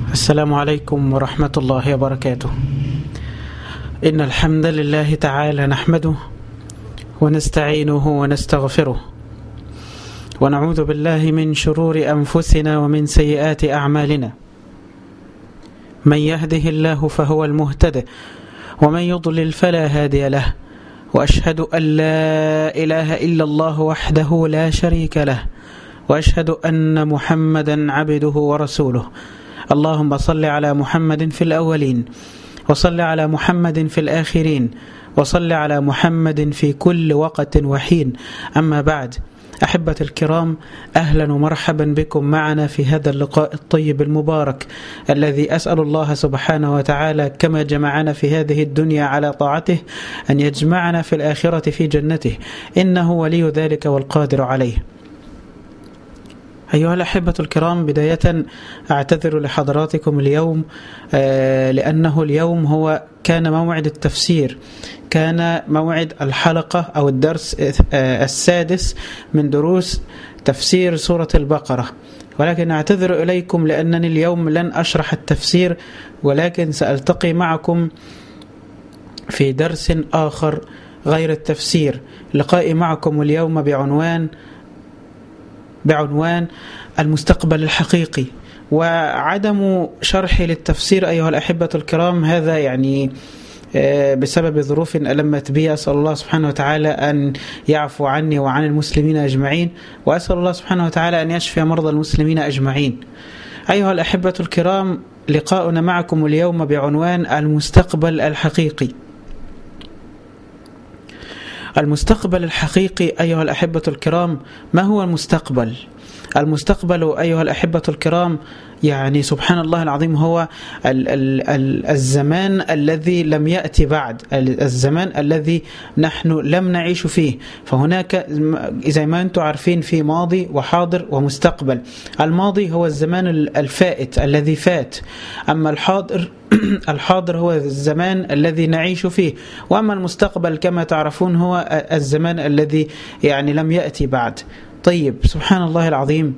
السلام عليكم ورحمة الله وبركاته إن الحمد لله تعالى نحمده ونستعينه ونستغفره ونعوذ بالله من شرور أنفسنا ومن سيئات أعمالنا من يهده الله فهو المهتد ومن يضلل فلا هادي له وأشهد أن لا إله إلا الله وحده لا شريك له وأشهد أن محمدا عبده ورسوله اللهم صل على محمد في الأولين وصل على محمد في الآخرين وصل على محمد في كل وقت وحين أما بعد أحبة الكرام أهلا ومرحبا بكم معنا في هذا اللقاء الطيب المبارك الذي أسأل الله سبحانه وتعالى كما جمعنا في هذه الدنيا على طاعته أن يجمعنا في الآخرة في جنته إنه ولي ذلك والقادر عليه أيها الأحبة الكرام بداية أعتذر لحضراتكم اليوم لأنه اليوم هو كان موعد التفسير كان موعد الحلقة أو الدرس السادس من دروس تفسير سورة البقرة ولكن أعتذر إليكم لأنني اليوم لن أشرح التفسير ولكن سألتقي معكم في درس آخر غير التفسير لقائي معكم اليوم بعنوان بعنوان المستقبل الحقيقي وعدم شرحي للتفسير أيها الأحبة الكرام هذا يعني بسبب ظروف ألمت بي أسأل الله سبحانه وتعالى أن يعفو عني وعن المسلمين أجمعين وأسأل الله سبحانه وتعالى أن يشفي مرضى المسلمين أجمعين أيها الأحبة الكرام لقاؤنا معكم اليوم بعنوان المستقبل الحقيقي المستقبل الحقيقي أيها الأحبة الكرام ما هو المستقبل؟ المستقبل أيها الأحبة الكرام يعني سبحان الله العظيم هو ال ال ال الزمان الذي لم يأتي بعد الزمان الذي نحن لم نعيش فيه فهناك زي ما أنتم عارفين في ماضي وحاضر ومستقبل الماضي هو الزمان الفائت الذي فات أما الحاضر الحاضر هو الزمان الذي نعيش فيه وأما المستقبل كما تعرفون هو الزمان الذي يعني لم يأتي بعد طيب سبحان الله العظيم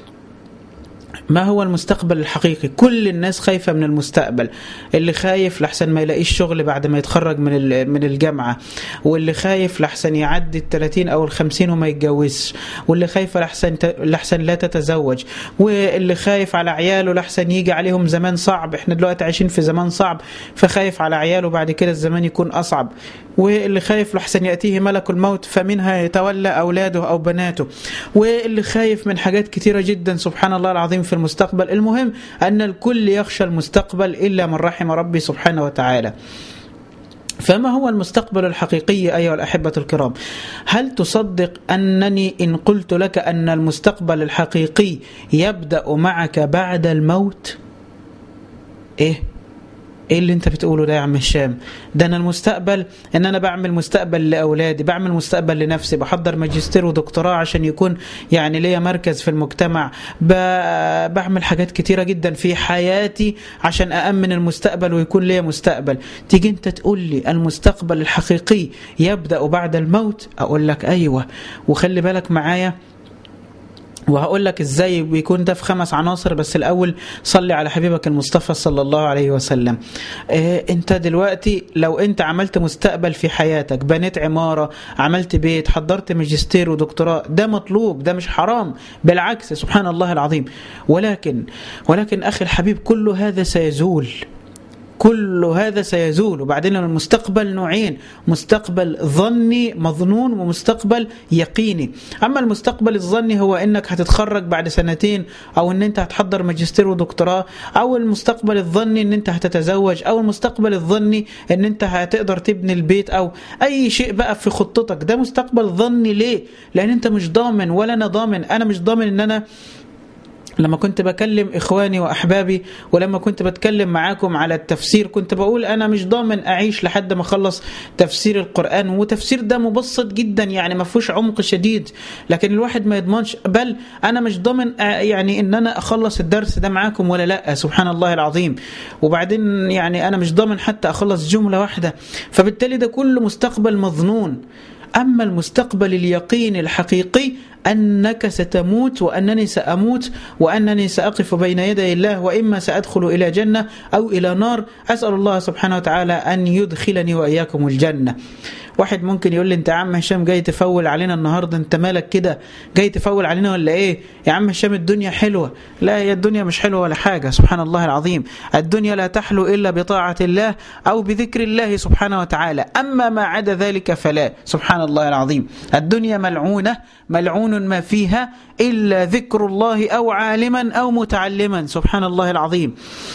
ما هو المستقبل الحقيقي كل الناس خايفة من المستقبل اللي خايف لحسن ما يلاقيش شغل بعد ما يتخرج من من الجامعة واللي خايف لحسن يعدي ال 30 أو ال 50 وما يتجوزش واللي خايفة لحسن لحسن لا تتزوج واللي خايف على عياله لحسن يجي عليهم زمان صعب احنا دلوقتي عايشين في زمان صعب فخايف على عياله بعد كده الزمان يكون أصعب واللي خايف لحسن يأتيه ملك الموت فمنها يتولى أولاده أو بناته واللي خايف من حاجات كثيرة جدا سبحان الله العظيم في المستقبل المهم أن الكل يخشى المستقبل إلا من رحم ربي سبحانه وتعالى فما هو المستقبل الحقيقي أيها الأحبة الكرام هل تصدق أنني إن قلت لك أن المستقبل الحقيقي يبدأ معك بعد الموت إيه ايه اللي انت بتقوله ده يا عم هشام ده انا المستقبل ان انا بعمل مستقبل لاولادي بعمل مستقبل لنفسي بحضر ماجستير ودكتوراه عشان يكون يعني ليا مركز في المجتمع بعمل حاجات كتيرة جدا في حياتي عشان أأمن المستقبل ويكون ليا مستقبل تيجي انت تقول لي المستقبل الحقيقي يبدأ بعد الموت اقول لك ايوه وخلي بالك معايا وهقول لك ازاي بيكون ده في خمس عناصر بس الاول صلي على حبيبك المصطفى صلى الله عليه وسلم إيه انت دلوقتي لو انت عملت مستقبل في حياتك بنيت عمارة عملت بيت حضرت ماجستير ودكتوراه ده مطلوب ده مش حرام بالعكس سبحان الله العظيم ولكن ولكن اخي الحبيب كل هذا سيزول كل هذا سيزول وبعدين المستقبل نوعين مستقبل ظني مظنون ومستقبل يقيني أما المستقبل الظني هو أنك هتتخرج بعد سنتين أو أن أنت هتحضر ماجستير ودكتوراه أو المستقبل الظني أن أنت هتتزوج أو المستقبل الظني أن أنت هتقدر تبني البيت أو أي شيء بقى في خطتك ده مستقبل ظني ليه؟ لأن أنت مش ضامن ولا أنا ضامن أنا مش ضامن أن أنا لما كنت بكلم إخواني وأحبابي ولما كنت بتكلم معاكم على التفسير كنت بقول أنا مش ضامن أعيش لحد ما أخلص تفسير القرآن وتفسير ده مبسط جدا يعني ما فيهوش عمق شديد لكن الواحد ما يضمنش بل أنا مش ضامن يعني إن أنا أخلص الدرس ده معاكم ولا لا سبحان الله العظيم وبعدين يعني أنا مش ضامن حتى أخلص جملة واحدة فبالتالي ده كله مستقبل مظنون أما المستقبل اليقين الحقيقي أنك ستموت وأنني سأموت وأنني سأقف بين يدي الله وإما سأدخل إلى جنة أو إلى نار أسأل الله سبحانه وتعالى أن يدخلني وإياكم الجنة واحد ممكن يقول لي انت يا عم هشام جاي تفول علينا النهارده انت مالك كده جاي تفول علينا ولا ايه يا عم هشام الدنيا حلوه لا هي الدنيا مش حلوه ولا حاجه سبحان الله العظيم الدنيا لا تحلو الا بطاعه الله او بذكر الله سبحانه وتعالى اما ما عدا ذلك فلا سبحان الله العظيم الدنيا ملعونه ملعون ما فيها الا ذكر الله او عالما او متعلما سبحان الله العظيم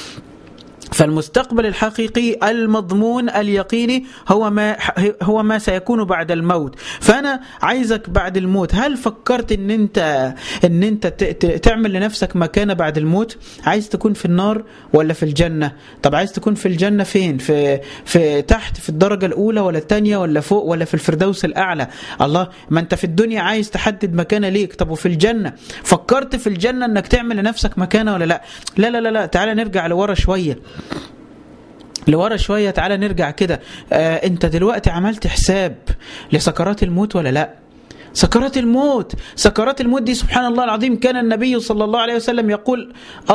فالمستقبل الحقيقي المضمون اليقيني هو ما هو ما سيكون بعد الموت فانا عايزك بعد الموت هل فكرت ان انت ان انت تعمل لنفسك مكانه بعد الموت عايز تكون في النار ولا في الجنه طب عايز تكون في الجنه فين في في تحت في الدرجه الاولى ولا الثانيه ولا فوق ولا في الفردوس الاعلى الله ما انت في الدنيا عايز تحدد مكانه ليك طب وفي الجنه فكرت في الجنه انك تعمل لنفسك مكانه ولا لا لا لا لا, لا. تعالى نرجع لورا شويه لورا شويه تعالى نرجع كده آه انت دلوقتي عملت حساب لسكرات الموت ولا لا سكرات الموت سكرات الموت دي سبحان الله العظيم كان النبي صلى الله عليه وسلم يقول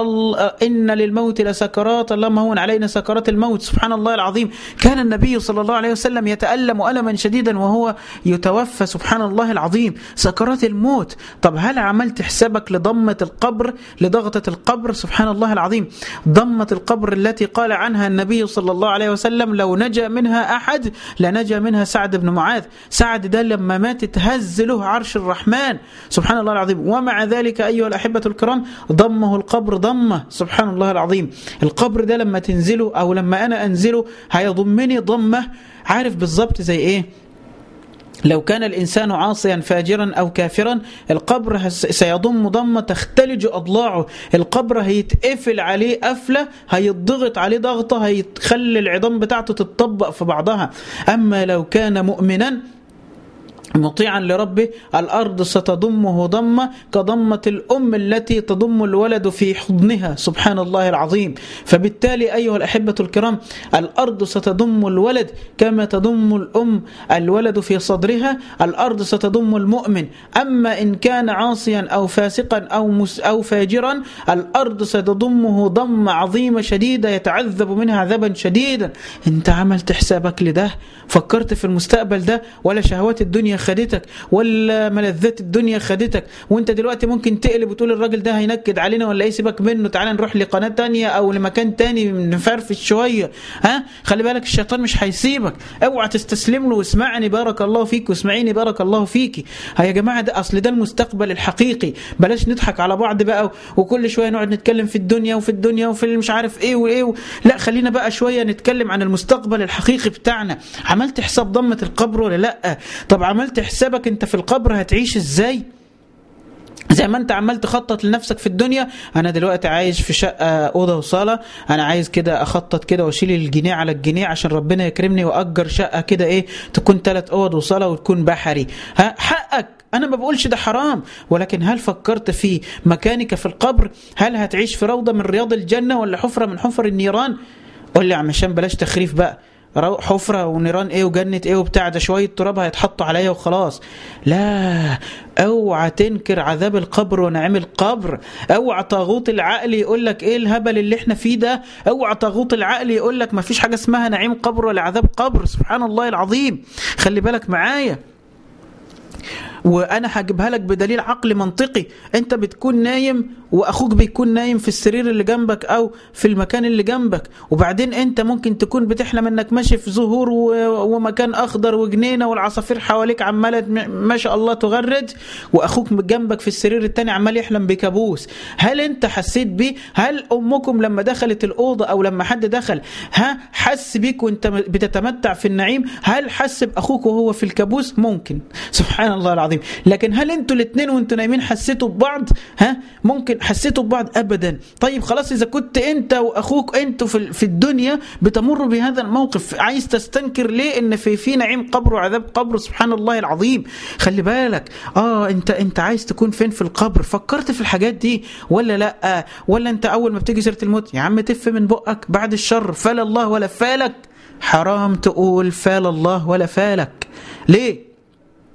إن للموت لسكرات اللهم هون علينا سكرات الموت سبحان الله العظيم كان النبي صلى الله عليه وسلم يتألم ألما شديدا وهو يتوفى سبحان الله العظيم سكرات الموت طب هل عملت حسابك لضمة القبر لضغطة القبر سبحان الله العظيم ضمة القبر التي قال عنها النبي صلى الله عليه وسلم لو نجا منها أحد لنجا منها سعد بن معاذ سعد ده لما مات تهز له عرش الرحمن سبحان الله العظيم ومع ذلك أيها الأحبة الكرام ضمه القبر ضمه سبحان الله العظيم القبر ده لما تنزله أو لما أنا أنزله هيضمني ضمه عارف بالظبط زي إيه لو كان الإنسان عاصيا فاجرا أو كافرا القبر سيضم ضمة تختلج أضلاعه القبر هيتقفل عليه قفلة هيضغط عليه ضغطة هيخلي العظام بتاعته تتطبق في بعضها أما لو كان مؤمنا مطيعا لربه الأرض ستضمه ضمة كضمة الأم التي تضم الولد في حضنها سبحان الله العظيم فبالتالي أيها الأحبة الكرام الأرض ستضم الولد كما تضم الأم الولد في صدرها الأرض ستضم المؤمن أما إن كان عاصيا أو فاسقا أو, مس أو فاجرا الأرض ستضمه ضمة عظيمة شديدة يتعذب منها عذابا شديدا أنت عملت حسابك لده فكرت في المستقبل ده ولا شهوات الدنيا خدتك ولا ملذات الدنيا خدتك وانت دلوقتي ممكن تقلب وتقول الراجل ده هينكد علينا ولا ايه سيبك منه تعالى نروح لقناه تانية او لمكان تاني نفرفش شويه ها خلي بالك الشيطان مش هيسيبك اوعى تستسلم له واسمعني بارك الله فيك واسمعيني بارك الله فيكي يا جماعه ده اصل ده المستقبل الحقيقي بلاش نضحك على بعض بقى وكل شويه نقعد نتكلم في الدنيا وفي الدنيا وفي مش عارف ايه وايه و... لا خلينا بقى شويه نتكلم عن المستقبل الحقيقي بتاعنا عملت حساب ضمه القبر ولا لا طب عملت حسابك انت في القبر هتعيش ازاي زي ما انت عمال تخطط لنفسك في الدنيا انا دلوقتي عايش في شقه اوضه وصاله انا عايز كده اخطط كده واشيل الجنيه على الجنيه عشان ربنا يكرمني واجر شقه كده ايه تكون ثلاث اوض وصاله وتكون بحري ها حقك انا ما بقولش ده حرام ولكن هل فكرت في مكانك في القبر هل هتعيش في روضه من رياض الجنه ولا حفره من حفر النيران قول لي يا عم هشام بلاش تخريف بقى حفرة ونيران ايه وجنة ايه وبتاع ده شوية تراب هيتحطوا عليا وخلاص لا اوعى تنكر عذاب القبر ونعيم القبر اوعى طاغوت العقل يقول لك ايه الهبل اللي احنا فيه ده اوعى طاغوت العقل يقول لك ما فيش حاجة اسمها نعيم قبر ولا عذاب قبر سبحان الله العظيم خلي بالك معايا وانا هجيبها لك بدليل عقلي منطقي انت بتكون نايم واخوك بيكون نايم في السرير اللي جنبك او في المكان اللي جنبك وبعدين انت ممكن تكون بتحلم انك ماشي في زهور ومكان اخضر وجنينه والعصافير حواليك عماله ما شاء الله تغرد واخوك جنبك في السرير التاني عمال يحلم بكابوس هل انت حسيت بيه هل امكم لما دخلت الاوضه او لما حد دخل ها حس بيك وانت بتتمتع في النعيم هل حس باخوك وهو في الكابوس ممكن سبحان الله العظيم لكن هل انتوا الاثنين وانتوا نايمين حسيتوا ببعض ها ممكن حسيتوا ببعض ابدا طيب خلاص اذا كنت انت واخوك انتوا في في الدنيا بتمروا بهذا الموقف عايز تستنكر ليه ان في في نعيم قبر وعذاب قبر سبحان الله العظيم خلي بالك اه انت انت عايز تكون فين في القبر فكرت في الحاجات دي ولا لا ولا انت اول ما بتيجي سيره الموت يا عم تف من بقك بعد الشر فال الله ولا فالك حرام تقول فال الله ولا فالك ليه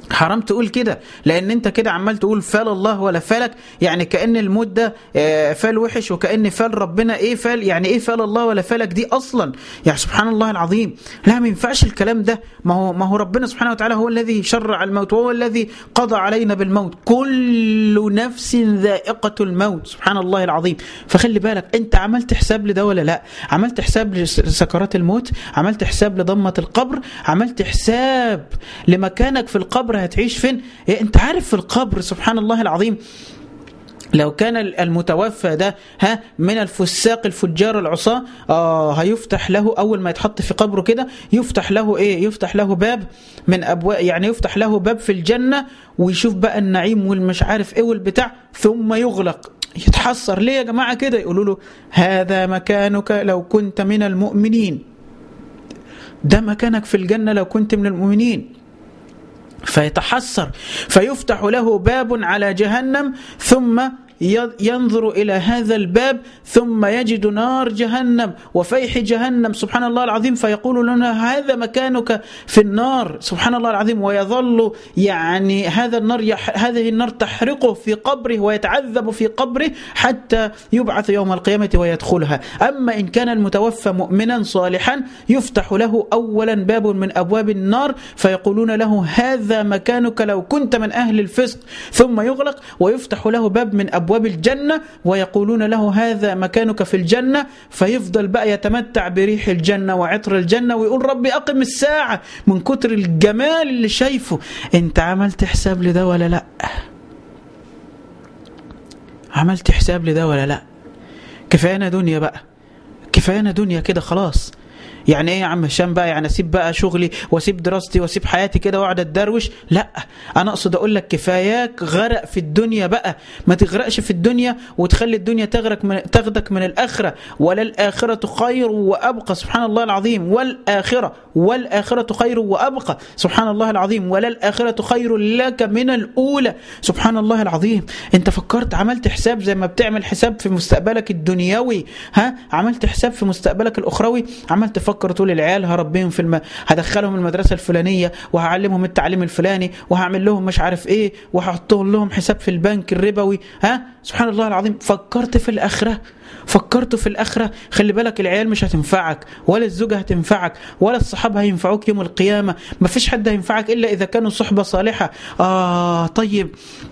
حرام تقول كده لان انت كده عمال تقول فال الله ولا فالك يعني كان الموت ده فال وحش وكان فال ربنا ايه فال يعني ايه فال الله ولا فالك دي اصلا يعني سبحان الله العظيم لا ما ينفعش الكلام ده ما هو ما هو ربنا سبحانه وتعالى هو الذي شرع الموت وهو الذي قضى علينا بالموت كل نفس ذائقه الموت سبحان الله العظيم فخلي بالك انت عملت حساب لده ولا لا عملت حساب لسكرات الموت عملت حساب لضمه القبر عملت حساب لمكانك في القبر هتعيش فين إيه انت عارف في القبر سبحان الله العظيم لو كان المتوفى ده ها من الفساق الفجار العصاة آه هيفتح له أول ما يتحط في قبره كده يفتح له إيه يفتح له باب من أبواب يعني يفتح له باب في الجنة ويشوف بقى النعيم والمش عارف إيه والبتاع ثم يغلق يتحسر ليه يا جماعة كده يقولوا له هذا مكانك لو كنت من المؤمنين ده مكانك في الجنة لو كنت من المؤمنين فيتحسر فيفتح له باب على جهنم ثم ينظر إلى هذا الباب ثم يجد نار جهنم وفيح جهنم سبحان الله العظيم فيقول لنا هذا مكانك في النار سبحان الله العظيم ويظل يعني هذا النار يح هذه النار تحرقه في قبره ويتعذب في قبره حتى يبعث يوم القيامة ويدخلها أما إن كان المتوفى مؤمنا صالحا يفتح له أولا باب من أبواب النار فيقولون له هذا مكانك لو كنت من أهل الفسق ثم يغلق ويفتح له باب من أبواب أبواب الجنة ويقولون له هذا مكانك في الجنة فيفضل بقى يتمتع بريح الجنة وعطر الجنة ويقول ربي أقم الساعة من كتر الجمال اللي شايفه أنت عملت حساب لده ولا لا عملت حساب لده ولا لا كفايانا دنيا بقى كفايانا دنيا كده خلاص يعني ايه يا عم هشام بقى يعني اسيب بقى شغلي واسيب دراستي واسيب حياتي كده واقعد اتدروش لا انا اقصد اقول لك كفاياك غرق في الدنيا بقى ما تغرقش في الدنيا وتخلي الدنيا تغرق من تاخدك من الاخره ولا الاخره خير وابقى سبحان الله العظيم والاخره والاخره خير وابقى سبحان الله العظيم ولا الاخره خير لك من الاولى سبحان الله العظيم انت فكرت عملت حساب زي ما بتعمل حساب في مستقبلك الدنيوي ها عملت حساب في مستقبلك الاخروي عملت فكر تقول العيال هربيهم في الم... هدخلهم المدرسه الفلانيه وهعلمهم التعليم الفلاني وهعمل لهم مش عارف ايه وهحطهم لهم حساب في البنك الربوي ها سبحان الله العظيم فكرت في الاخره فكرت في الآخرة خلي بالك العيال مش هتنفعك ولا الزوجة هتنفعك ولا الصحاب هينفعوك يوم القيامة ما فيش حد هينفعك إلا إذا كانوا صحبة صالحة آه طيب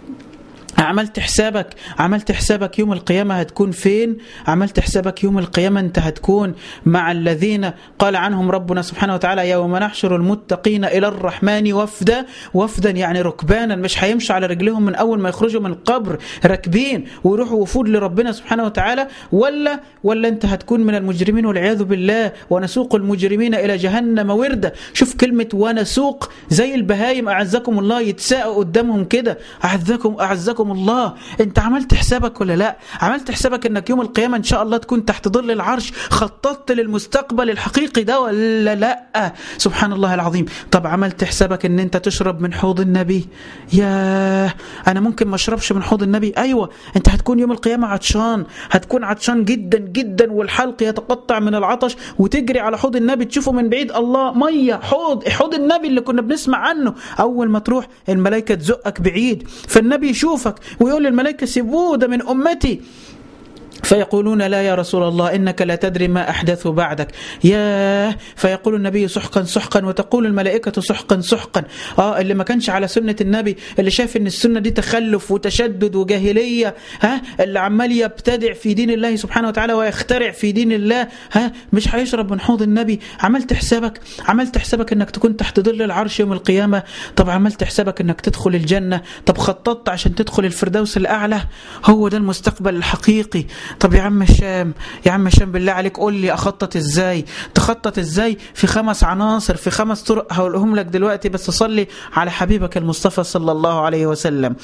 عملت حسابك عملت حسابك يوم القيامة هتكون فين عملت حسابك يوم القيامة انت هتكون مع الذين قال عنهم ربنا سبحانه وتعالى يوم نحشر المتقين إلى الرحمن وفدا وفدا يعني ركبانا مش هيمشي على رجلهم من أول ما يخرجوا من القبر راكبين ويروحوا وفود لربنا سبحانه وتعالى ولا ولا انت هتكون من المجرمين والعياذ بالله ونسوق المجرمين إلى جهنم وردا شوف كلمة ونسوق زي البهايم أعزكم الله يتساءوا قدامهم كده أعزكم أعزكم الله انت عملت حسابك ولا لا عملت حسابك انك يوم القيامة ان شاء الله تكون تحت ظل العرش خططت للمستقبل الحقيقي ده ولا لا سبحان الله العظيم طب عملت حسابك ان انت تشرب من حوض النبي يا انا ممكن ما اشربش من حوض النبي ايوه انت هتكون يوم القيامة عطشان هتكون عطشان جدا جدا والحلق يتقطع من العطش وتجري على حوض النبي تشوفه من بعيد الله مية حوض حوض النبي اللي كنا بنسمع عنه اول ما تروح الملائكة تزقك بعيد فالنبي يشوفك ويقول للملائكة سيبوه ده من أمتي فيقولون لا يا رسول الله إنك لا تدري ما أحدث بعدك يا فيقول النبي سحقا سحقا وتقول الملائكة سحقا سحقا آه اللي ما كانش على سنة النبي اللي شايف إن السنة دي تخلف وتشدد وجاهلية ها اللي عمال يبتدع في دين الله سبحانه وتعالى ويخترع في دين الله ها مش هيشرب من حوض النبي عملت حسابك عملت حسابك إنك تكون تحت ظل العرش يوم القيامة طب عملت حسابك إنك تدخل الجنة طب خططت عشان تدخل الفردوس الأعلى هو ده المستقبل الحقيقي طب يا عم هشام يا عم هشام بالله عليك قول لي اخطط ازاي تخطط ازاي في خمس عناصر في خمس طرق هقولهم لك دلوقتي بس صلي على حبيبك المصطفى صلى الله عليه وسلم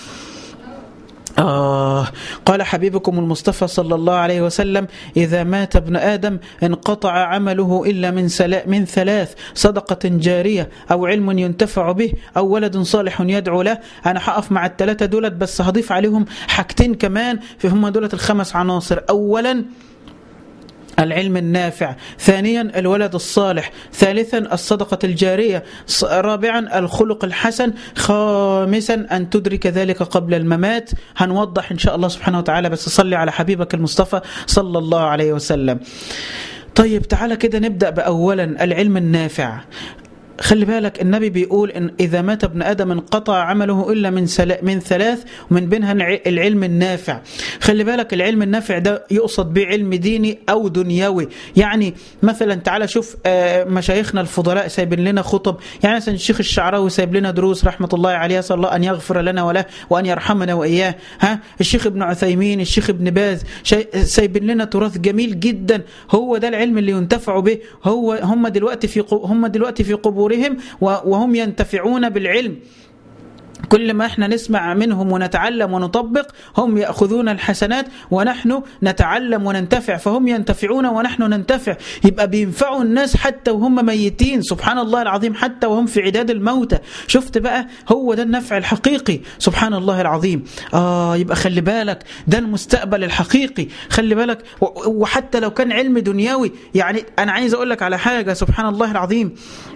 آه قال حبيبكم المصطفى صلى الله عليه وسلم إذا مات ابن آدم انقطع عمله إلا من, سلا من ثلاث صدقة جارية أو علم ينتفع به أو ولد صالح يدعو له أنا هقف مع الثلاثة دولت بس هضيف عليهم حاجتين كمان في هم دولت الخمس عناصر أولا العلم النافع ثانيا الولد الصالح ثالثا الصدقة الجارية رابعا الخلق الحسن خامسا أن تدرك ذلك قبل الممات هنوضح إن شاء الله سبحانه وتعالى بس صلي على حبيبك المصطفى صلى الله عليه وسلم طيب تعالى كده نبدأ بأولا العلم النافع خلي بالك النبي بيقول إن إذا مات ابن آدم انقطع عمله إلا من من ثلاث ومن بينها العلم النافع خلي بالك العلم النافع ده يقصد به علم ديني أو دنيوي يعني مثلا تعالى شوف مشايخنا الفضلاء سايبين لنا خطب يعني مثلا الشيخ الشعراوي سايب لنا دروس رحمة الله عليه أسأل الله أن يغفر لنا وله وأن يرحمنا وإياه ها الشيخ ابن عثيمين الشيخ ابن باز سايبين لنا تراث جميل جدا هو ده العلم اللي ينتفعوا به هو هم دلوقتي في هم دلوقتي في قبور قبورهم وهم ينتفعون بالعلم كل ما احنا نسمع منهم ونتعلم ونطبق هم يأخذون الحسنات ونحن نتعلم وننتفع فهم ينتفعون ونحن ننتفع يبقى بينفعوا الناس حتى وهم ميتين سبحان الله العظيم حتى وهم في عداد الموتى شفت بقى هو ده النفع الحقيقي سبحان الله العظيم آه يبقى خلي بالك ده المستقبل الحقيقي خلي بالك وحتى لو كان علم دنيوي يعني أنا عايز أقول لك على حاجة سبحان الله العظيم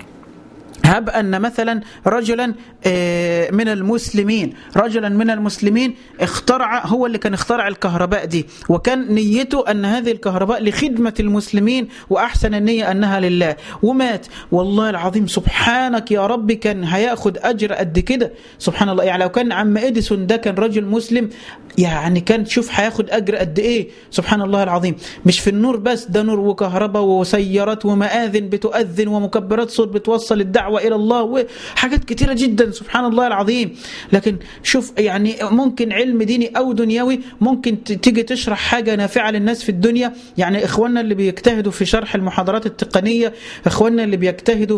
هب أن مثلا رجلا من المسلمين رجلا من المسلمين اخترع هو اللي كان اخترع الكهرباء دي وكان نيته أن هذه الكهرباء لخدمة المسلمين وأحسن النية أنها لله ومات والله العظيم سبحانك يا رب كان هياخد أجر قد كده سبحان الله يعني لو كان عم إديسون ده كان رجل مسلم يعني كان تشوف هياخد أجر قد إيه سبحان الله العظيم مش في النور بس ده نور وكهرباء وسيارات ومآذن بتؤذن ومكبرات صوت بتوصل الدعوة إلى الله وحاجات كتيرة جدا سبحان الله العظيم لكن شوف يعني ممكن علم ديني أو دنيوي ممكن تيجي تشرح حاجة نافعة للناس في الدنيا يعني إخواننا اللي بيجتهدوا في شرح المحاضرات التقنية إخواننا اللي بيجتهدوا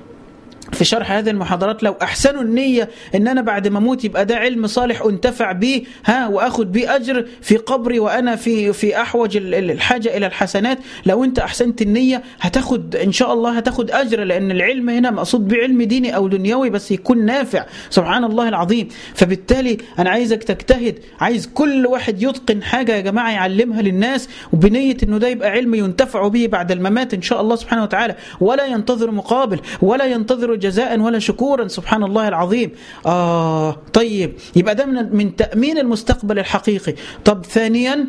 في شرح هذه المحاضرات لو احسنوا النيه ان انا بعد ما اموت يبقى ده علم صالح انتفع به ها واخد به اجر في قبري وانا في في احوج الحاجه الى الحسنات لو انت احسنت النيه هتاخد ان شاء الله هتاخد اجر لان العلم هنا مقصود بعلم ديني او دنيوي بس يكون نافع سبحان الله العظيم فبالتالي انا عايزك تجتهد عايز كل واحد يتقن حاجه يا جماعه يعلمها للناس وبنيه انه ده يبقى علم ينتفع به بعد الممات ان شاء الله سبحانه وتعالى ولا ينتظر مقابل ولا ينتظر جزاء ولا شكورا سبحان الله العظيم آه طيب يبقى ده من, من تأمين المستقبل الحقيقي طب ثانيا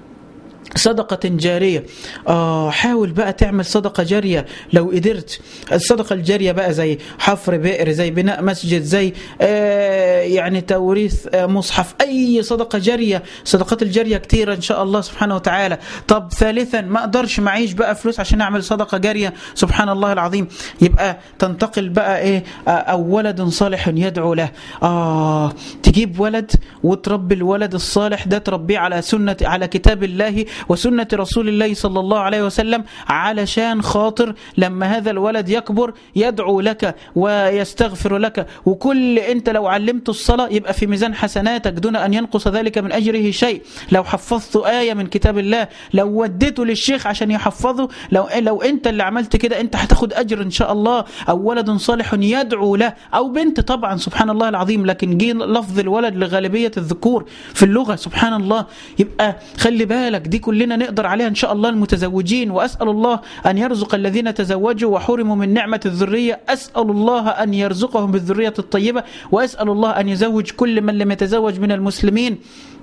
صدقة جارية آه حاول بقى تعمل صدقة جارية لو قدرت الصدقة الجارية بقى زي حفر بئر زي بناء مسجد زي آه يعني توريث آه مصحف أي صدقة جارية صدقات الجارية كتيرة إن شاء الله سبحانه وتعالى طب ثالثا ما أقدرش معيش بقى فلوس عشان أعمل صدقة جارية سبحان الله العظيم يبقى تنتقل بقى إيه آه أو ولد صالح يدعو له آه تجيب ولد وتربي الولد الصالح ده تربيه على سنة على كتاب الله وسنة رسول الله صلى الله عليه وسلم علشان خاطر لما هذا الولد يكبر يدعو لك ويستغفر لك وكل انت لو علمت الصلاة يبقى في ميزان حسناتك دون أن ينقص ذلك من أجره شيء لو حفظت آية من كتاب الله لو وديته للشيخ عشان يحفظه لو, لو انت اللي عملت كده انت هتاخد أجر إن شاء الله أو ولد صالح يدعو له أو بنت طبعا سبحان الله العظيم لكن جه لفظ الولد لغالبية الذكور في اللغة سبحان الله يبقى خلي بالك دي كلنا نقدر عليها إن شاء الله المتزوجين وأسأل الله أن يرزق الذين تزوجوا وحرموا من نعمة الذرية أسأل الله أن يرزقهم بالذرية الطيبة وأسأل الله أن يزوج كل من لم يتزوج من المسلمين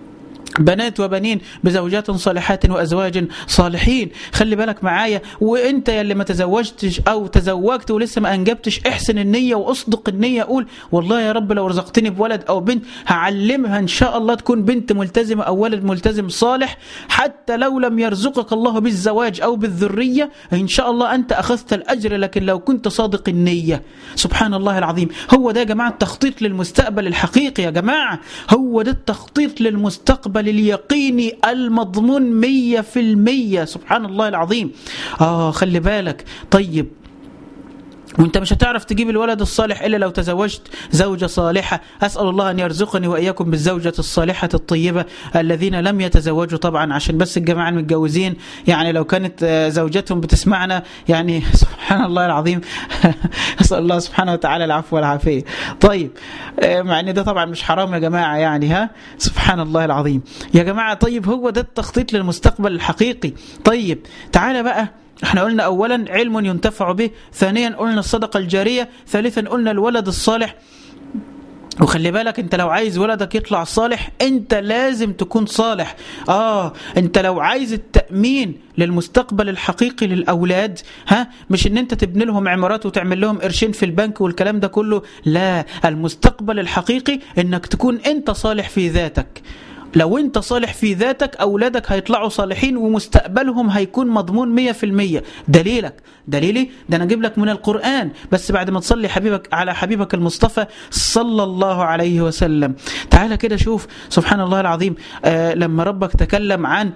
بنات وبنين بزوجات صالحات وازواج صالحين خلي بالك معايا وانت يا اللي ما تزوجتش او تزوجت ولسه ما انجبتش احسن النيه واصدق النيه قول والله يا رب لو رزقتني بولد او بنت هعلمها ان شاء الله تكون بنت ملتزمه او ولد ملتزم صالح حتى لو لم يرزقك الله بالزواج او بالذريه ان شاء الله انت اخذت الاجر لكن لو كنت صادق النيه سبحان الله العظيم هو ده يا جماعه التخطيط للمستقبل الحقيقي يا جماعه هو ده التخطيط للمستقبل اليقيني المضمون مية في المية سبحان الله العظيم آه خلي بالك طيب وانت مش هتعرف تجيب الولد الصالح الا لو تزوجت زوجه صالحه اسال الله ان يرزقني واياكم بالزوجه الصالحه الطيبه الذين لم يتزوجوا طبعا عشان بس الجماعه المتجوزين يعني لو كانت زوجتهم بتسمعنا يعني سبحان الله العظيم اسال الله سبحانه وتعالى العفو والعافيه طيب مع ان ده طبعا مش حرام يا جماعه يعني ها سبحان الله العظيم يا جماعه طيب هو ده التخطيط للمستقبل الحقيقي طيب تعالى بقى احنا قلنا اولا علم ينتفع به ثانيا قلنا الصدقه الجاريه ثالثا قلنا الولد الصالح وخلي بالك انت لو عايز ولدك يطلع صالح انت لازم تكون صالح اه انت لو عايز التأمين للمستقبل الحقيقي للأولاد ها مش ان انت تبني لهم عمارات وتعمل لهم قرشين في البنك والكلام ده كله لا المستقبل الحقيقي انك تكون انت صالح في ذاتك لو انت صالح في ذاتك اولادك هيطلعوا صالحين ومستقبلهم هيكون مضمون 100% دليلك دليلي ده انا اجيب لك من القران بس بعد ما تصلي حبيبك على حبيبك المصطفى صلى الله عليه وسلم تعال كده شوف سبحان الله العظيم آه لما ربك تكلم عن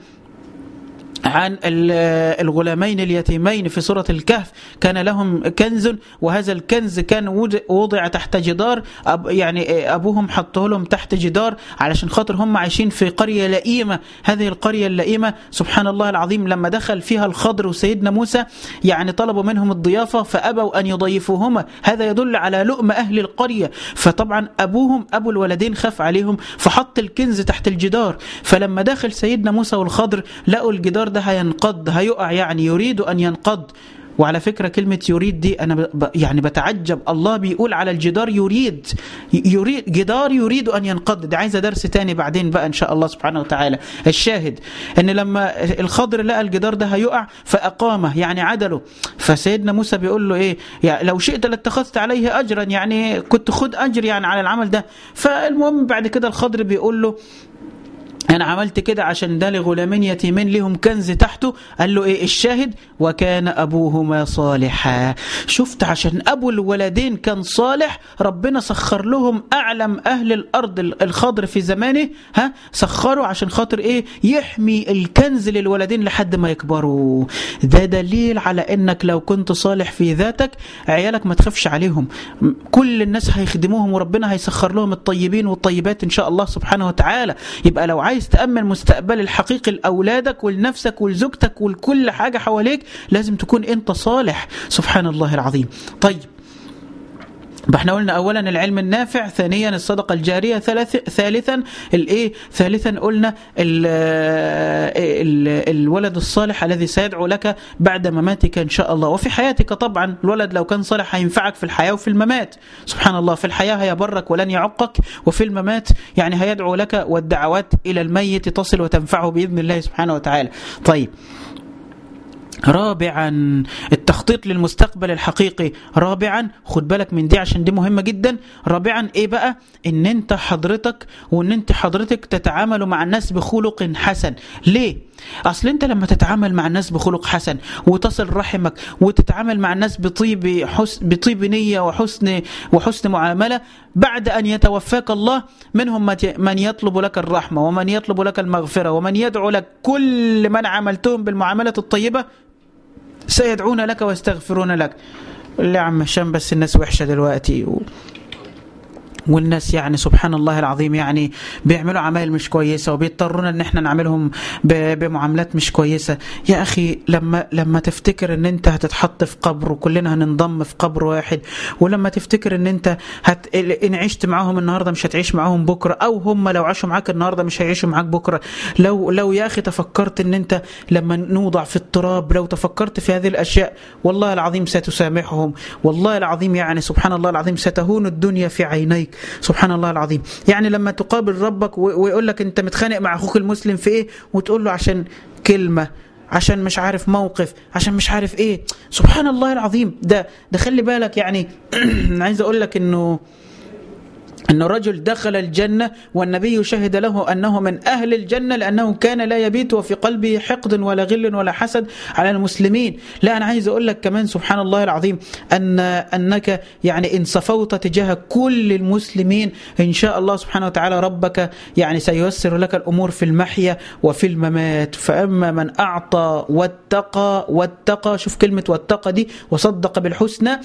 عن الغلامين اليتيمين في سورة الكهف كان لهم كنز وهذا الكنز كان وضع تحت جدار أب يعني أبوهم حطه لهم تحت جدار علشان خاطر هم عايشين في قرية لئيمة هذه القرية اللئيمة سبحان الله العظيم لما دخل فيها الخضر وسيدنا موسى يعني طلبوا منهم الضيافة فأبوا أن يضيفوهما هذا يدل على لؤم أهل القرية فطبعا أبوهم أبو الولدين خاف عليهم فحط الكنز تحت الجدار فلما دخل سيدنا موسى والخضر لقوا الجدار ده هينقض هيقع يعني يريد أن ينقض وعلى فكرة كلمة يريد دي أنا ب يعني بتعجب الله بيقول على الجدار يريد يريد جدار يريد أن ينقض ده عايزة درس تاني بعدين بقى إن شاء الله سبحانه وتعالى الشاهد أن لما الخضر لقى الجدار ده هيقع فأقامه يعني عدله فسيدنا موسى بيقول له إيه يعني لو شئت لاتخذت عليه أجرا يعني كنت خد أجر يعني على العمل ده فالمهم بعد كده الخضر بيقول له انا عملت كده عشان ده لغلامين يتيمين لهم كنز تحته قال له ايه الشاهد وكان ابوهما صالحا شفت عشان ابو الولدين كان صالح ربنا سخر لهم اعلم اهل الارض الخضر في زمانه ها سخروا عشان خاطر ايه يحمي الكنز للولدين لحد ما يكبروا ده دليل على انك لو كنت صالح في ذاتك عيالك ما تخافش عليهم كل الناس هيخدموهم وربنا هيسخر لهم الطيبين والطيبات ان شاء الله سبحانه وتعالى يبقى لو عايز تأمن مستقبل الحقيقي لأولادك ولنفسك ولزوجتك ولكل حاجة حواليك لازم تكون أنت صالح سبحان الله العظيم طيب احنا قلنا اولا العلم النافع ثانيا الصدقه الجاريه ثالث ثالثا الايه ثالثا قلنا ال ال الولد الصالح الذي سيدعو لك بعد مماتك ان شاء الله وفي حياتك طبعا الولد لو كان صالح هينفعك في الحياه وفي الممات سبحان الله في الحياه هيبرك ولن يعقك وفي الممات يعني هيدعو لك والدعوات الى الميت تصل وتنفعه باذن الله سبحانه وتعالى طيب رابعا التخطيط للمستقبل الحقيقي رابعا خد بالك من دي عشان دي مهمة جدا رابعا ايه بقى ان انت حضرتك وان انت حضرتك تتعاملوا مع الناس بخلق حسن ليه اصل انت لما تتعامل مع الناس بخلق حسن وتصل رحمك وتتعامل مع الناس بطيب حسن بطيب نيه وحسن وحسن معامله بعد ان يتوفاك الله منهم من يطلب لك الرحمه ومن يطلب لك المغفره ومن يدعو لك كل من عملتهم بالمعامله الطيبه سيدعون لك ويستغفرون لك لا يا عم هشام بس الناس وحشه دلوقتي و... والناس يعني سبحان الله العظيم يعني بيعملوا عمايل مش كويسه وبيضطرونا ان احنا نعملهم بمعاملات مش كويسه يا اخي لما لما تفتكر ان انت هتتحط في قبر وكلنا هننضم في قبر واحد ولما تفتكر ان انت هت... ان عشت معاهم النهارده مش هتعيش معاهم بكره او هم لو عاشوا معاك النهارده مش هيعيشوا معاك بكره لو لو يا اخي تفكرت ان انت لما نوضع في التراب لو تفكرت في هذه الاشياء والله العظيم ستسامحهم والله العظيم يعني سبحان الله العظيم ستهون الدنيا في عينيك سبحان الله العظيم يعني لما تقابل ربك ويقول لك انت متخانق مع اخوك المسلم في ايه وتقول له عشان كلمه عشان مش عارف موقف عشان مش عارف ايه سبحان الله العظيم ده ده خلي بالك يعني عايز اقول لك انه أن الرجل دخل الجنة والنبي شهد له أنه من أهل الجنة لأنه كان لا يبيت وفي قلبه حقد ولا غل ولا حسد على المسلمين لا أنا عايز أقول لك كمان سبحان الله العظيم أن أنك يعني إن صفوت تجاه كل المسلمين إن شاء الله سبحانه وتعالى ربك يعني سييسر لك الأمور في المحيا وفي الممات فأما من أعطى واتقى واتقى شوف كلمة واتقى دي وصدق بالحسنى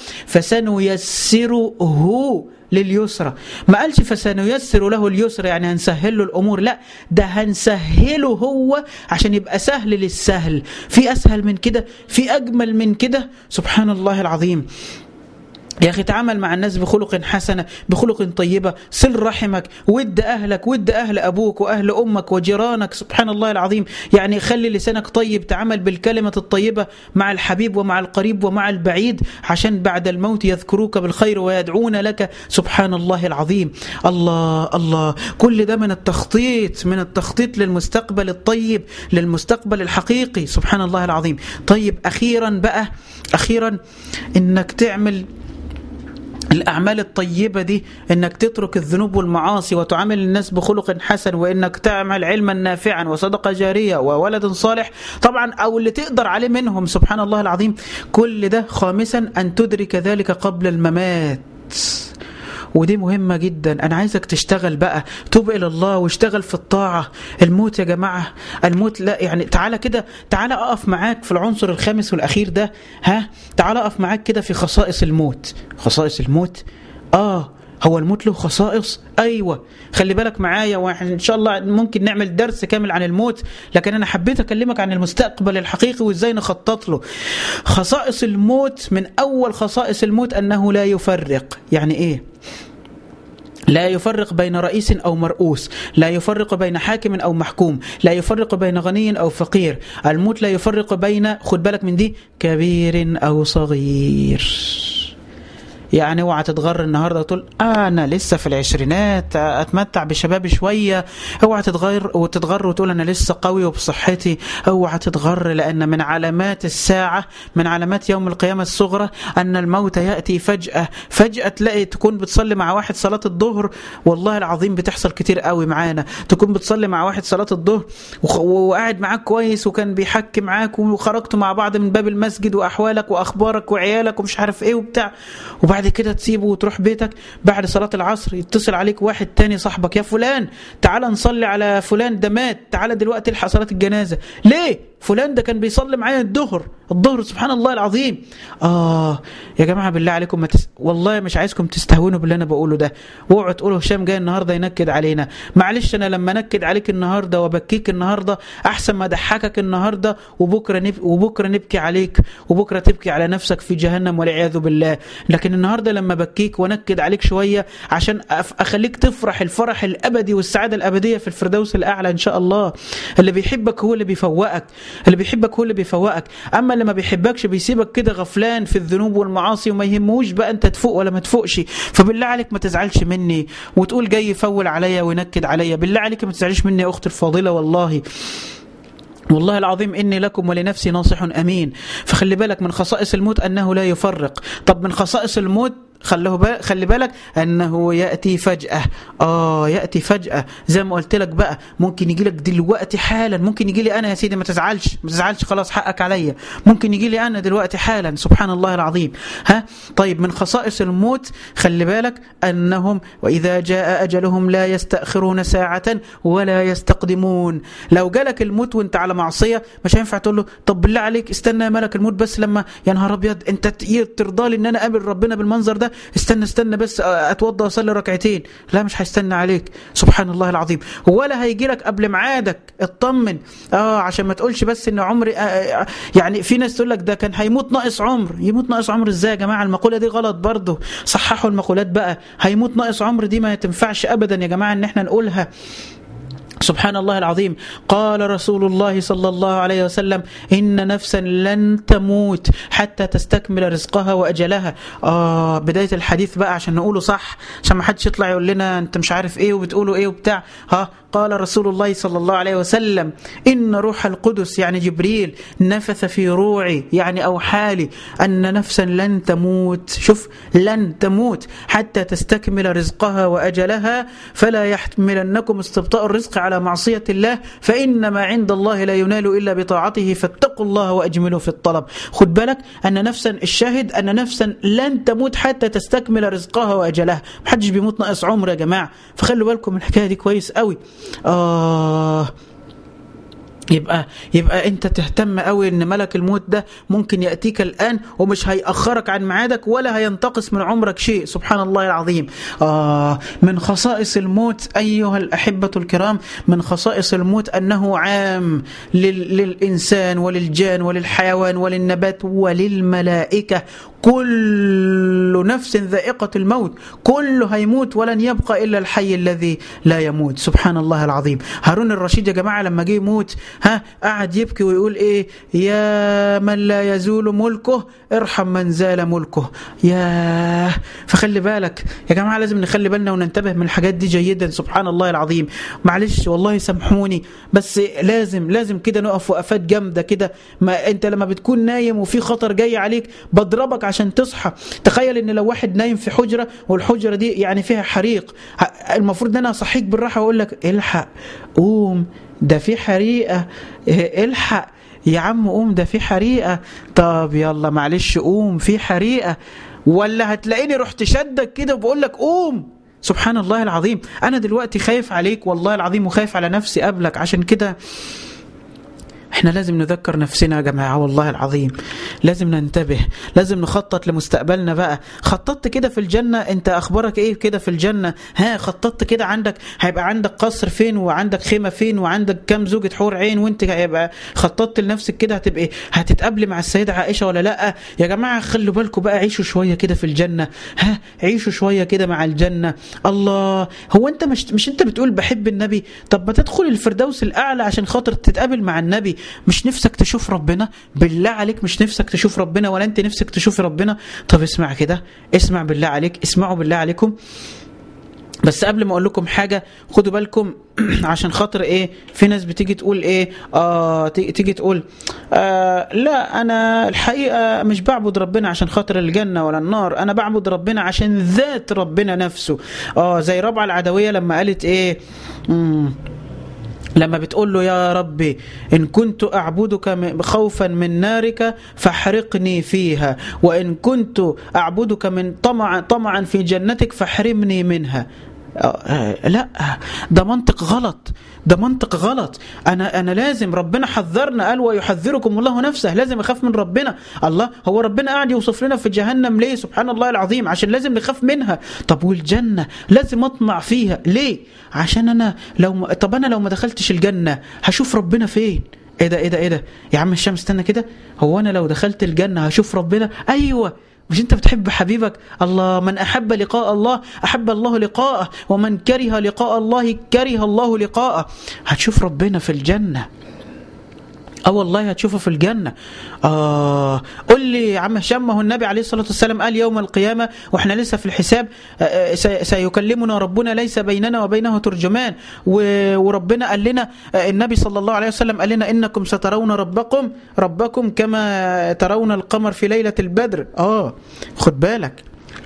فسنيسره لليسرى ما قالش فسنيسر له اليسر يعني هنسهل له الأمور لا ده هنسهله هو عشان يبقى سهل للسهل في أسهل من كده في أجمل من كده سبحان الله العظيم يا أخي تعامل مع الناس بخلق حسنة بخلق طيبة صل رحمك ود أهلك ود أهل أبوك وأهل أمك وجيرانك سبحان الله العظيم يعني خلي لسانك طيب تعامل بالكلمة الطيبة مع الحبيب ومع القريب ومع البعيد عشان بعد الموت يذكروك بالخير ويدعون لك سبحان الله العظيم الله الله كل ده من التخطيط من التخطيط للمستقبل الطيب للمستقبل الحقيقي سبحان الله العظيم طيب أخيرا بقى أخيرا إنك تعمل الأعمال الطيبة دي إنك تترك الذنوب والمعاصي وتعامل الناس بخلق حسن وإنك تعمل علما نافعا وصدقة جارية وولد صالح طبعا أو اللي تقدر عليه منهم سبحان الله العظيم كل ده خامسا أن تدرك ذلك قبل الممات ودي مهمة جدا أنا عايزك تشتغل بقى توب إلى الله واشتغل في الطاعة الموت يا جماعة الموت لا يعني تعالى كده تعالى أقف معاك في العنصر الخامس والأخير ده ها تعالى أقف معاك كده في خصائص الموت خصائص الموت آه هو الموت له خصائص ايوه خلي بالك معايا وان شاء الله ممكن نعمل درس كامل عن الموت لكن انا حبيت اكلمك عن المستقبل الحقيقي وازاي نخطط له خصائص الموت من اول خصائص الموت انه لا يفرق يعني ايه لا يفرق بين رئيس أو مرؤوس لا يفرق بين حاكم أو محكوم لا يفرق بين غني أو فقير الموت لا يفرق بين خد بالك من دي كبير أو صغير يعني اوعى تتغر النهارده وتقول انا لسه في العشرينات اتمتع بشبابي شويه اوعى تتغير وتتغر وتقول انا لسه قوي وبصحتي اوعى تتغر لان من علامات الساعه من علامات يوم القيامه الصغرى ان الموت ياتي فجاه فجاه تلاقي تكون بتصلي مع واحد صلاه الظهر والله العظيم بتحصل كتير قوي معانا تكون بتصلي مع واحد صلاه الظهر وقاعد معاك كويس وكان بيحكي معاك وخرجتوا مع بعض من باب المسجد واحوالك واخبارك وعيالك ومش عارف ايه وبتاع وبعد كده تسيبه وتروح بيتك بعد صلاة العصر يتصل عليك واحد تاني صاحبك يا فلان تعال نصلي على فلان ده مات تعال دلوقتي الحق صلاة الجنازة ليه فلان ده كان بيصلي معايا الظهر الظهر سبحان الله العظيم اه يا جماعه بالله عليكم ما تس... والله مش عايزكم تستهونوا باللي انا بقوله ده واوعوا تقولوا هشام جاي النهارده ينكد علينا معلش انا لما انكد عليك النهارده وابكيك النهارده احسن ما اضحكك النهارده وبكره نب... وبكره نبكي عليك وبكره تبكي على نفسك في جهنم والعياذ بالله لكن النهارده لما بكيك وانكد عليك شويه عشان أف... اخليك تفرح الفرح الابدي والسعاده الابديه في الفردوس الاعلى ان شاء الله اللي بيحبك هو اللي بيفوقك اللي بيحبك هو اللي بيفوقك اما اللي ما بيحبكش بيسيبك كده غفلان في الذنوب والمعاصي وما يهموش بقى انت تفوق ولا ما تفوقش فبالله عليك ما تزعلش مني وتقول جاي يفول عليا وينكد عليا بالله عليك ما تزعلش مني يا اختي الفاضله والله والله العظيم إني لكم ولنفسي ناصح أمين فخلي بالك من خصائص الموت أنه لا يفرق طب من خصائص الموت خليه بالك خلي بالك انه ياتي فجاه اه ياتي فجاه زي ما قلت لك بقى ممكن يجي لك دلوقتي حالا ممكن يجي لي انا يا سيدي ما تزعلش ما تزعلش خلاص حقك عليا ممكن يجي لي انا دلوقتي حالا سبحان الله العظيم ها طيب من خصائص الموت خلي بالك انهم واذا جاء اجلهم لا يستاخرون ساعه ولا يستقدمون لو جالك الموت وانت على معصيه مش هينفع تقول له طب بالله عليك استنى يا ملك الموت بس لما يا نهار ابيض انت ترضى لي ان انا اقابل ربنا بالمنظر ده استنى استنى بس اتوضى واصلي ركعتين لا مش هيستنى عليك سبحان الله العظيم ولا هيجي لك قبل ميعادك اطمن اه عشان ما تقولش بس ان عمري آه يعني في ناس تقول لك ده كان هيموت ناقص عمر يموت ناقص عمر ازاي يا جماعه المقوله دي غلط برضه صححوا المقولات بقى هيموت ناقص عمر دي ما تنفعش ابدا يا جماعه ان احنا نقولها سبحان الله العظيم قال رسول الله صلى الله عليه وسلم إن نفسا لن تموت حتى تستكمل رزقها وأجلها آه بداية الحديث بقى عشان نقوله صح عشان ما حدش يطلع يقول لنا أنت مش عارف إيه وبتقولوا إيه وبتاع ها قال رسول الله صلى الله عليه وسلم إن روح القدس يعني جبريل نفث في روعي يعني أوحالي أن نفسا لن تموت شوف لن تموت حتى تستكمل رزقها وأجلها فلا يحملنكم استبطاء الرزق على معصية الله فإنما عند الله لا ينال إلا بطاعته فاتقوا الله وأجملوا في الطلب خد بالك أن نفسا الشاهد أن نفسا لن تموت حتى تستكمل رزقها وأجلها محدش بيموت ناقص عمر يا جماعة فخلوا بالكم من الحكاية دي كويس قوي آه يبقى يبقى انت تهتم قوي ان ملك الموت ده ممكن ياتيك الان ومش هيأخرك عن ميعادك ولا هينتقص من عمرك شيء سبحان الله العظيم آه من خصائص الموت ايها الاحبه الكرام من خصائص الموت انه عام لل للانسان وللجان وللحيوان وللنبات وللملائكه كل نفس ذائقة الموت كله هيموت ولن يبقى إلا الحي الذي لا يموت سبحان الله العظيم هارون الرشيد يا جماعة لما جه يموت ها قعد يبكي ويقول إيه يا من لا يزول ملكه ارحم من زال ملكه يا فخلي بالك يا جماعة لازم نخلي بالنا وننتبه من الحاجات دي جيدا سبحان الله العظيم معلش والله سامحوني بس لازم لازم كده نقف وقفات جامدة كده ما انت لما بتكون نايم وفي خطر جاي عليك بضربك عشان تصحى تخيل ان لو واحد نايم في حجره والحجره دي يعني فيها حريق المفروض ان انا اصحيك بالراحه واقول لك الحق قوم ده في حريقه الحق يا عم قوم ده في حريقه طب يلا معلش قوم في حريقه ولا هتلاقيني رحت شدك كده وبقول لك قوم سبحان الله العظيم انا دلوقتي خايف عليك والله العظيم وخايف على نفسي قبلك عشان كده احنا لازم نذكر نفسنا يا جماعه والله العظيم لازم ننتبه لازم نخطط لمستقبلنا بقى خططت كده في الجنه انت اخبارك ايه كده في الجنه ها خططت كده عندك هيبقى عندك قصر فين وعندك خيمه فين وعندك كام زوجة حور عين وانت هيبقى خططت لنفسك كده هتبقى هتتقابلي مع السيده عائشه ولا لا يا جماعه خلوا بالكم بقى عيشوا شويه كده في الجنه ها عيشوا شويه كده مع الجنه الله هو انت مش مش انت بتقول بحب النبي طب ما تدخل الفردوس الاعلى عشان خاطر تتقابل مع النبي مش نفسك تشوف ربنا بالله عليك مش نفسك تشوف ربنا ولا انت نفسك تشوف ربنا طب اسمع كده اسمع بالله عليك اسمعوا بالله عليكم بس قبل ما اقول لكم حاجه خدوا بالكم عشان خاطر ايه في ناس بتيجي تقول ايه اه تيجي تقول آه لا انا الحقيقه مش بعبد ربنا عشان خاطر الجنه ولا النار انا بعبد ربنا عشان ذات ربنا نفسه اه زي ربعه العدويه لما قالت ايه مم لما بتقول له يا ربي إن كنت أعبدك خوفا من نارك فاحرقني فيها وإن كنت أعبدك من طمعا, طمعا في جنتك فاحرمني منها لا ده منطق غلط ده منطق غلط انا انا لازم ربنا حذرنا قال ويحذركم الله نفسه لازم اخاف من ربنا الله هو ربنا قاعد يوصف لنا في جهنم ليه سبحان الله العظيم عشان لازم نخاف منها طب والجنه لازم اطمع فيها ليه عشان انا لو م... طب انا لو ما دخلتش الجنه هشوف ربنا فين ايه ده ايه ده ايه ده يا عم الشمس استنى كده هو انا لو دخلت الجنه هشوف ربنا ايوه مش انت بتحب حبيبك الله من احب لقاء الله احب الله لقاءه ومن كره لقاء الله كره الله لقاءه هتشوف ربنا في الجنه اه والله هتشوفه في الجنة آه قل لي يا عم هشام ما هو النبي عليه الصلاة والسلام قال يوم القيامة واحنا لسه في الحساب آه سيكلمنا ربنا ليس بيننا وبينه ترجمان وربنا قال لنا آه النبي صلى الله عليه وسلم قال لنا إنكم سترون ربكم ربكم كما ترون القمر في ليلة البدر آه خد بالك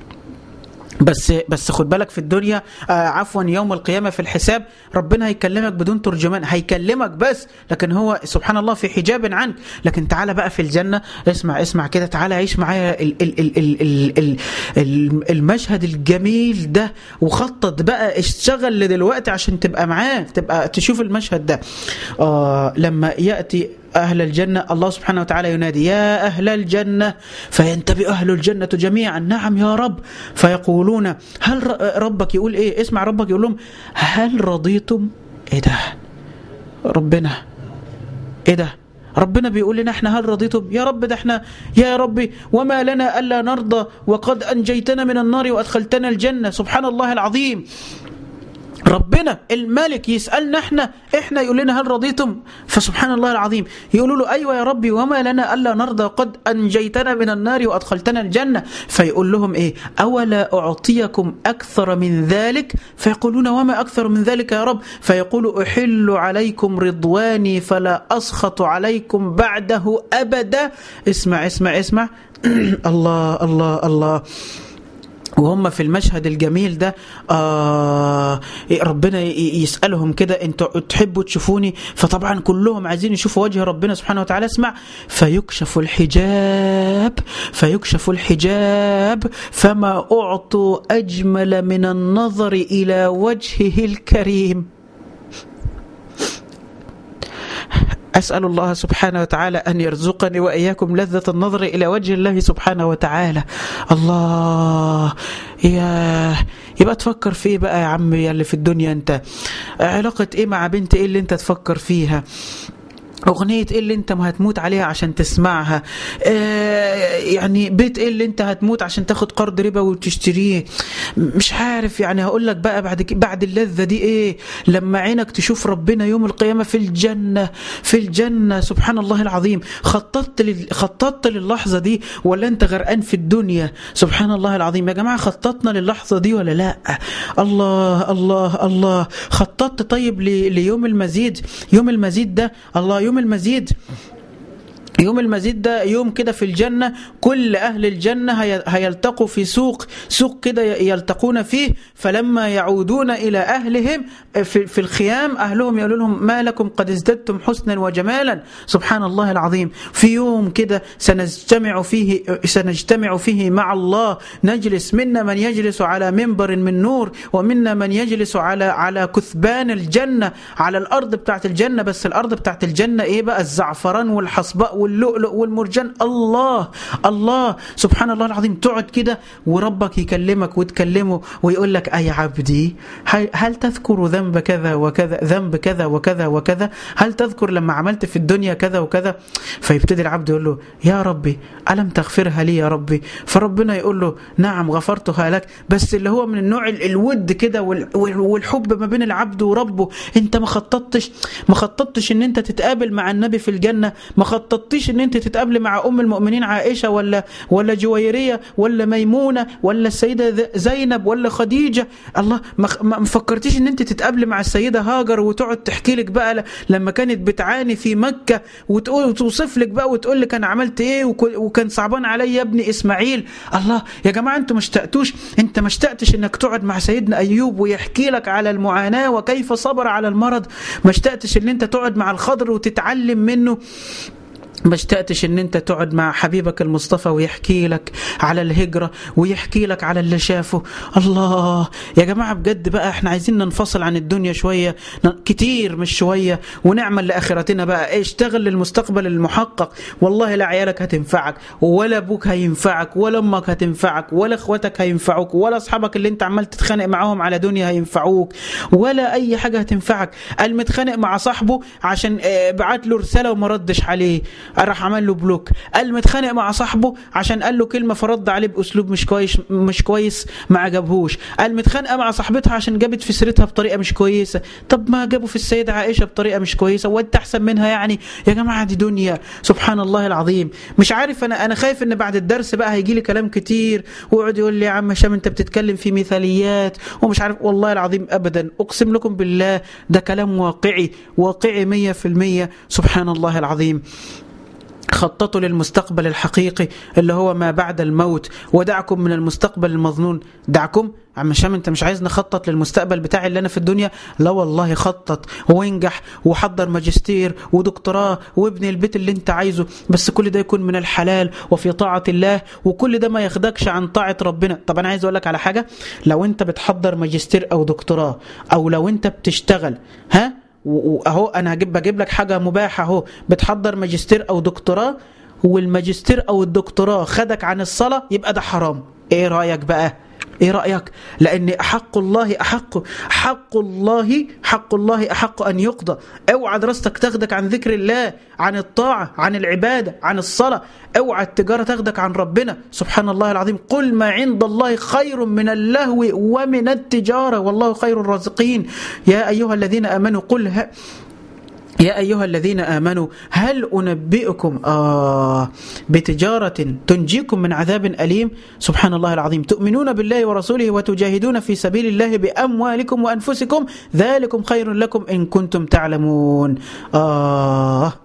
بس بس خد بالك في الدنيا آه عفوا يوم القيامه في الحساب ربنا هيكلمك بدون ترجمان هيكلمك بس لكن هو سبحان الله في حجاب عنك لكن تعالى بقى في الجنه اسمع اسمع كده تعالى عيش معايا ال ال ال ال ال ال ال المشهد الجميل ده وخطط بقى اشتغل لدلوقتي عشان تبقى معاه تبقى تشوف المشهد ده آه لما ياتي أهل الجنة الله سبحانه وتعالى ينادي يا أهل الجنة فينتبه أهل الجنة جميعا نعم يا رب فيقولون هل ربك يقول إيه اسمع ربك يقول لهم هل رضيتم إيه ده ربنا إيه ده ربنا بيقول لنا احنا هل رضيتم يا رب ده احنا يا ربي وما لنا ألا نرضى وقد أنجيتنا من النار وأدخلتنا الجنة سبحان الله العظيم ربنا الملك يسألنا احنا احنا يقول لنا هل رضيتم فسبحان الله العظيم يقولوا له أيوة يا ربي وما لنا ألا نرضى قد أنجيتنا من النار وأدخلتنا الجنة فيقول لهم إيه أولا أعطيكم أكثر من ذلك فيقولون وما أكثر من ذلك يا رب فيقول أحل عليكم رضواني فلا أسخط عليكم بعده أبدا اسمع اسمع اسمع الله الله الله وهم في المشهد الجميل ده آه ربنا يسألهم كده انتوا تحبوا تشوفوني فطبعا كلهم عايزين يشوفوا وجه ربنا سبحانه وتعالى اسمع فيكشف الحجاب فيكشف الحجاب فما أعطوا أجمل من النظر إلى وجهه الكريم أسأل الله سبحانه وتعالى أن يرزقني وإياكم لذة النظر إلى وجه الله سبحانه وتعالى الله يا يبقى تفكر في إيه بقى يا عم يا اللي في الدنيا أنت علاقة إيه مع بنت إيه اللي أنت تفكر فيها أغنية إيه اللي أنت ما هتموت عليها عشان تسمعها آه يعني بيت إيه اللي أنت هتموت عشان تاخد قرض ربا وتشتريه مش عارف يعني هقول لك بقى بعد بعد اللذة دي إيه لما عينك تشوف ربنا يوم القيامة في الجنة في الجنة سبحان الله العظيم خططت لل... خططت للحظة دي ولا أنت غرقان في الدنيا سبحان الله العظيم يا جماعة خططنا للحظة دي ولا لا الله الله الله خططت طيب ل... ليوم المزيد يوم المزيد ده الله يوم يوم المزيد يوم المزيد ده يوم كده في الجنة كل أهل الجنة هيلتقوا في سوق سوق كده يلتقون فيه فلما يعودون إلى أهلهم في, في الخيام أهلهم يقولون لهم ما لكم قد ازددتم حسنا وجمالا سبحان الله العظيم في يوم كده سنجتمع فيه سنجتمع فيه مع الله نجلس منا من يجلس على منبر من نور ومنا من يجلس على على كثبان الجنة على الأرض بتاعت الجنة بس الأرض بتاعت الجنة إيه بقى الزعفران والحصباء واللؤلؤ والمرجان الله الله سبحان الله العظيم تقعد كده وربك يكلمك وتكلمه ويقول لك أي عبدي هل تذكر ذنب كذا وكذا ذنب كذا وكذا وكذا هل تذكر لما عملت في الدنيا كذا وكذا فيبتدي العبد يقول له يا ربي ألم تغفرها لي يا ربي فربنا يقول له نعم غفرتها لك بس اللي هو من النوع الود كده والحب ما بين العبد وربه انت ما خططتش ما خططتش ان انت تتقابل مع النبي في الجنة ما خططتش ان انت تتقابلي مع ام المؤمنين عائشه ولا ولا جويريه ولا ميمونه ولا السيده زينب ولا خديجه الله ما فكرتيش ان انت تتقابلي مع السيده هاجر وتقعد تحكي لك بقى لما كانت بتعاني في مكه وتقول وتوصف لك بقى وتقول لك انا عملت ايه وكان صعبان عليا ابني اسماعيل الله يا جماعه انتوا ما اشتقتوش انت ما اشتقتش انك تقعد مع سيدنا ايوب ويحكي لك على المعاناه وكيف صبر على المرض ما اشتقتش ان انت تقعد مع الخضر وتتعلم منه ما اشتقتش ان انت تقعد مع حبيبك المصطفى ويحكي لك على الهجرة ويحكي لك على اللي شافه الله يا جماعة بجد بقى احنا عايزين ننفصل عن الدنيا شوية كتير مش شوية ونعمل لآخرتنا بقى ايه اشتغل للمستقبل المحقق والله لا عيالك هتنفعك ولا ابوك هينفعك ولا امك هتنفعك ولا اخواتك هينفعوك ولا اصحابك اللي انت عمال تتخانق معاهم على دنيا هينفعوك ولا اي حاجة هتنفعك المتخانق مع صاحبه عشان اه بعت له رسالة وما ردش عليه راح عمل له بلوك قال متخانق مع صاحبه عشان قال له كلمه فرد عليه باسلوب مش كويس مش كويس ما عجبهوش قال متخانقه مع صاحبتها عشان جابت في سيرتها بطريقه مش كويسه طب ما جابوا في السيده عائشه بطريقه مش كويسه وانت احسن منها يعني يا جماعه دي دنيا سبحان الله العظيم مش عارف انا انا خايف ان بعد الدرس بقى هيجي لي كلام كتير ويقعد يقول لي يا عم هشام انت بتتكلم في مثاليات ومش عارف والله العظيم ابدا اقسم لكم بالله ده كلام واقعي واقعي 100% سبحان الله العظيم خططوا للمستقبل الحقيقي اللي هو ما بعد الموت ودعكم من المستقبل المظنون دعكم عم هشام انت مش عايز نخطط للمستقبل بتاعي اللي انا في الدنيا لا والله خطط وانجح وحضر ماجستير ودكتوراه وابني البيت اللي انت عايزه بس كل ده يكون من الحلال وفي طاعة الله وكل ده ما ياخدكش عن طاعة ربنا طب انا عايز اقول لك على حاجة لو انت بتحضر ماجستير او دكتوراه او لو انت بتشتغل ها واهو انا هجيب بجيب لك حاجه مباحه اهو بتحضر ماجستير او دكتوراه والماجستير او الدكتوراه خدك عن الصلاه يبقى ده حرام ايه رايك بقى ايه رأيك لان حق الله احق حق الله حق الله احق ان يقضى اوعى دراستك تاخدك عن ذكر الله عن الطاعة عن العبادة عن الصلاة اوعى التجارة تاخدك عن ربنا سبحان الله العظيم قل ما عند الله خير من اللهو ومن التجارة والله خير الرازقين يا ايها الذين امنوا قل ها يا أيها الذين آمنوا هل أنبئكم آه بتجارة تنجيكم من عذاب أليم سبحان الله العظيم تؤمنون بالله ورسوله وتجاهدون في سبيل الله بأموالكم وأنفسكم ذلكم خير لكم إن كنتم تعلمون آه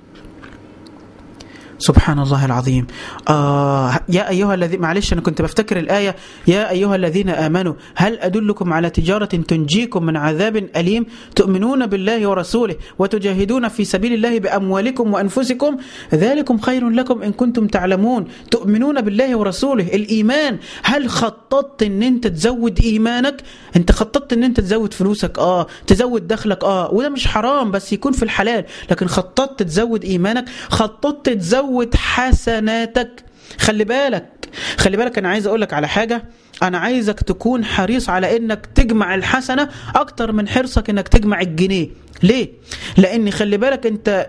سبحان الله العظيم آه يا أيها الذين معلش أنا كنت بفتكر الآية يا أيها الذين آمنوا هل أدلكم على تجارة تنجيكم من عذاب أليم تؤمنون بالله ورسوله وتجاهدون في سبيل الله بأموالكم وأنفسكم ذلكم خير لكم إن كنتم تعلمون تؤمنون بالله ورسوله الإيمان هل خططت أن أنت تزود إيمانك أنت خططت أن أنت تزود فلوسك آه تزود دخلك آه وده مش حرام بس يكون في الحلال لكن خططت تزود إيمانك خططت تزود زود حسناتك خلي بالك خلي بالك انا عايز اقولك على حاجه انا عايزك تكون حريص على انك تجمع الحسنه اكتر من حرصك انك تجمع الجنيه ليه لان خلي بالك انت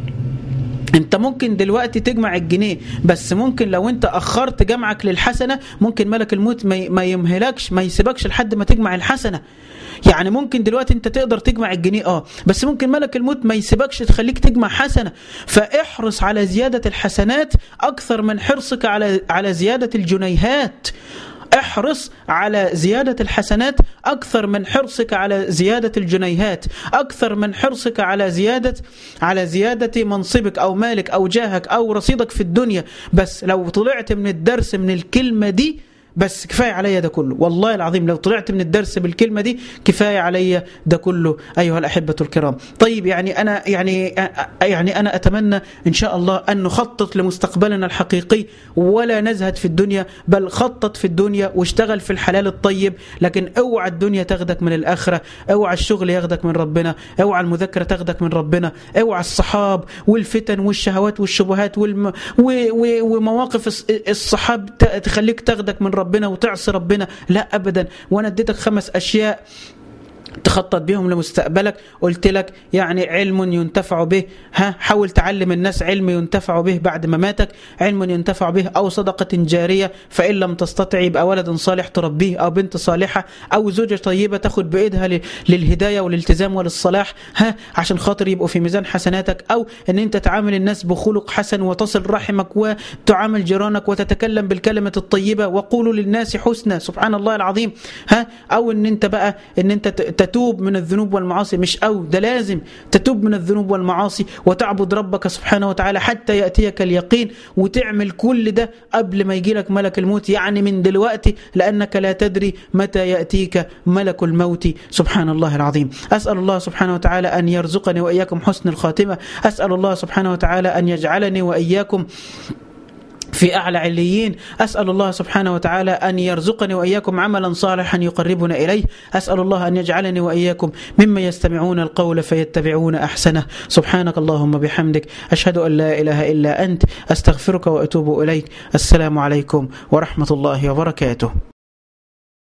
انت ممكن دلوقتي تجمع الجنيه بس ممكن لو انت اخرت جمعك للحسنه ممكن ملك الموت ما يمهلكش ما يسيبكش لحد ما تجمع الحسنه يعني ممكن دلوقتي انت تقدر تجمع الجنيه اه بس ممكن ملك الموت ما يسيبكش تخليك تجمع حسنه فاحرص على زياده الحسنات اكثر من حرصك على على زياده الجنيهات احرص على زيادة الحسنات أكثر من حرصك على زيادة الجنيهات أكثر من حرصك على زيادة على زيادة منصبك أو مالك أو جاهك أو رصيدك في الدنيا بس لو طلعت من الدرس من الكلمة دي بس كفاية عليا ده كله والله العظيم لو طلعت من الدرس بالكلمة دي كفاية عليا ده كله أيها الأحبة الكرام طيب يعني أنا يعني يعني أنا أتمنى إن شاء الله أن نخطط لمستقبلنا الحقيقي ولا نزهد في الدنيا بل خطط في الدنيا واشتغل في الحلال الطيب لكن اوعى الدنيا تاخدك من الآخرة اوعى الشغل ياخدك من ربنا اوعى المذاكرة تاخدك من ربنا اوعى الصحاب والفتن والشهوات والشبهات والم و و ومواقف الصحاب تخليك تاخدك من ربنا ربنا وتعصي ربنا لا ابدا وانا اديتك خمس اشياء تخطط بهم لمستقبلك قلت لك يعني علم ينتفع به ها حاول تعلم الناس علم ينتفع به بعد مماتك علم ينتفع به أو صدقة جارية فإن لم تستطع يبقى ولد صالح تربيه أو بنت صالحة أو زوجة طيبة تاخد بإيدها للهداية والالتزام وللصلاح ها عشان خاطر يبقوا في ميزان حسناتك أو أن أنت تعامل الناس بخلق حسن وتصل رحمك وتعامل جيرانك وتتكلم بالكلمة الطيبة وقولوا للناس حسنى سبحان الله العظيم ها أو أن أنت بقى أن أنت تتوب من الذنوب والمعاصي مش أو ده لازم تتوب من الذنوب والمعاصي وتعبد ربك سبحانه وتعالى حتى يأتيك اليقين وتعمل كل ده قبل ما يجي لك ملك الموت يعني من دلوقتي لأنك لا تدري متى يأتيك ملك الموت سبحان الله العظيم أسأل الله سبحانه وتعالى أن يرزقني وإياكم حسن الخاتمة أسأل الله سبحانه وتعالى أن يجعلني وإياكم في أعلى عليين أسأل الله سبحانه وتعالى أن يرزقني وإياكم عملا صالحا يقربنا إليه أسأل الله أن يجعلني وإياكم ممن يستمعون القول فيتبعون أحسنه سبحانك اللهم بحمدك أشهد أن لا إله إلا أنت أستغفرك وأتوب إليك السلام عليكم ورحمة الله وبركاته